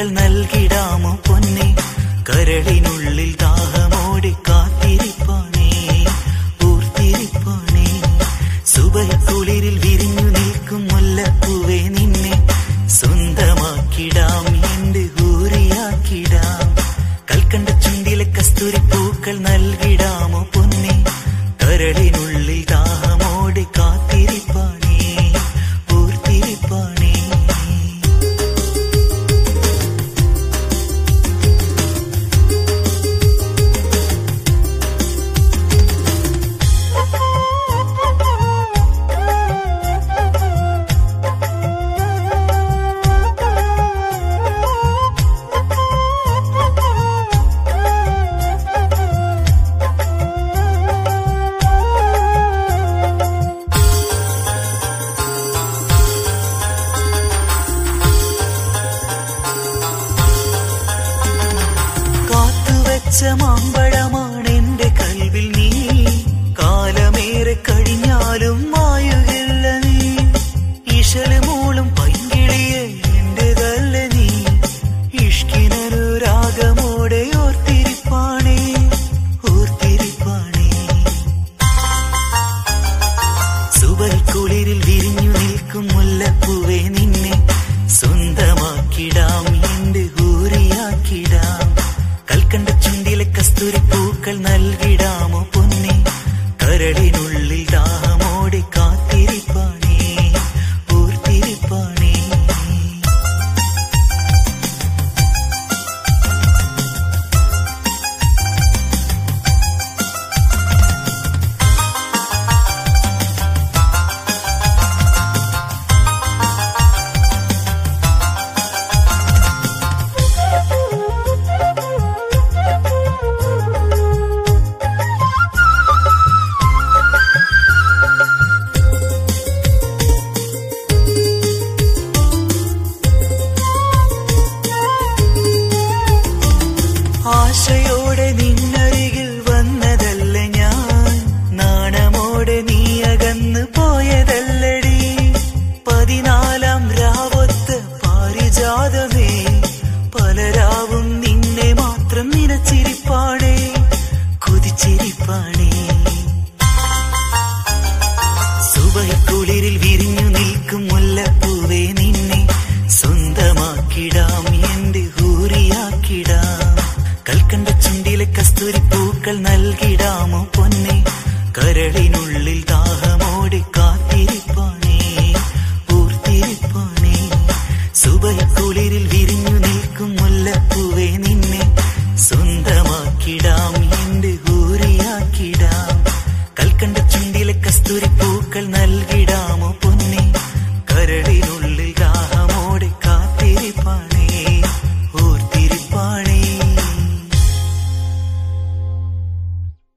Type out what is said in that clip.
പൂക്കൾ നൽകിടാമോ പൊന്നെ കരളിനുള്ളിൽ ദാഹമോടെ കാത്തിരിപ്പാനേ പൂർത്തിരിപ്പാനേ സുബൈക്കുളിരിൽ വിരിഞ്ഞു നിൽക്കും മുല്ലപ്പൂവേ നിന്നെ സ്വന്തമാക്കിടാം എന്റെ ഊരിയാക്കിടാം കൽക്കണ്ട ചുണ്ടിലെ കസ്തൂരി പൂക്കൾ നൽകിടാമോ പൊന്നെ കരളിനുള്ളിൽ ദാഹമോടെ കാത്തിരിപ്പാനേ പൂർത്തിരിപ്പാനേ കാത്തുവെച്ച മാമ്പഴമാണ് എന്റെ കൽവിൽ നീ കാലമേറെ കഴിഞ്ഞാലും മായുകില്ല നീ ഇശല് മൂളും പൈങ്കിളിയെ എന്റേതല്ല നീ ഇഷ്കിനൊരാഗമോടെ ഓർത്തിരിപ്പാണേ ഓർത്തിരിപ്പാണേ സുബൽക്കുളിരിൽ വിരിഞ്ഞു നിൽക്കും മുല്ലപ്പൂവേ നിന്നെ സ്വന്തമാക്കിടാം എന്റെ ഊരിയാക്കിടാം കൽക്കണ്ട ചുണ്ടിലെ കസ്തൂരി പൂക്കൾ നൽകിടാമോ പൊന്നെ കരളിനുള്ളിൽ ദാഹമോടെ കാത്തിരിപ്പാണേ ഓർത്തിരിപ്പാണേ ആശയോടെ നിന്നരികിൽ വന്നതല്ല ഞാൻ നാണമോടെ നീ അകന്ന് പോയതല്ലടി പതിനാലാം രാവൊത്ത് പാരിജാതമേ പലരാവും നിന്നെ മാത്രം നിനച്ചിരിപ്പാടേ കൊതിച്ചിരിപ്പാണേ സുബൈക്കുളിരിൽ വിരിഞ്ഞു നിൽക്കും മുല്ലപ്പൂവേ നിന്നെ സ്വന്തമാക്കിടാം എന്റെ ഊരിയാക്കിടാം കൽക്കണ്ട ചുണ്ടിലെ കസ്തൂരി പൂക്കൾ നൽകിടാമോ പൊന്നെ കരളിനുള്ളിൽ ദാഹമോടെ കാത്തിരിപ്പാനേ പൂർത്തിരിപ്പാനേ സുബൈക്കുളിരിൽ വിരിഞ്ഞു നിൽക്കും മുല്ലപ്പൂവേ നിന്നെ